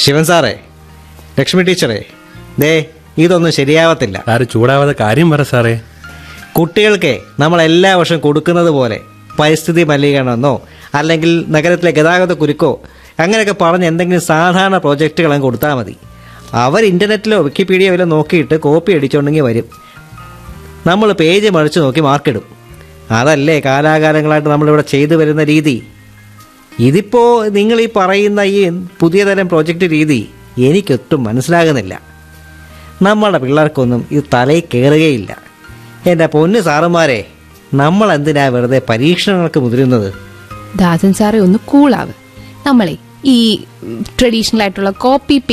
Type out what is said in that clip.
ശിവൻ സാറേ ലക്ഷ്മി ടീച്ചറേ ദേ ഇതൊന്നും ശരിയാവത്തില്ല സാറ് ചൂടാവാതെ കാര്യം പറ സാറേ കുട്ടികൾക്ക് നമ്മൾ എല്ലാ വർഷവും കൊടുക്കുന്നത് പോലെ പരിസ്ഥിതി മലിനീകരണമെന്നോ അല്ലെങ്കിൽ നഗരത്തിലെ ഗതാഗത കുരുക്കോ അങ്ങനെയൊക്കെ പറഞ്ഞ് എന്തെങ്കിലും സാധാരണ പ്രോജക്റ്റുകളും കൊടുത്താൽ മതി അവർ ഇൻ്റർനെറ്റിലോ വിക്കിപീഡിയയിലോ നോക്കിയിട്ട് കോപ്പി അടിച്ചുകൊണ്ടെങ്കിൽ വരും നമ്മൾ പേജ് മറിച്ച് നോക്കി മാർക്കിടും അതല്ലേ കാലാകാലങ്ങളായിട്ട് നമ്മളിവിടെ ചെയ്തു വരുന്ന രീതി ഇതിപ്പോൾ നിങ്ങൾ ഈ പറയുന്ന ഈ പുതിയ തരം പ്രോജക്റ്റ് രീതി എനിക്കൊട്ടും മനസ്സിലാകുന്നില്ല നമ്മുടെ പിള്ളേർക്കൊന്നും ഇത് തലയിൽ കയറുകയില്ല എൻ്റെ പൊന്ന് സാറുമാരെ നമ്മൾ എന്തിനാ വെറുതെ പരീക്ഷണങ്ങൾക്ക് മുതിരുന്നത് ദാസൻ സാറെ ഒന്ന് കൂളാവ് നമ്മളെ ഈ ട്രഡീഷണൽ ആയിട്ടുള്ള കോപ്പി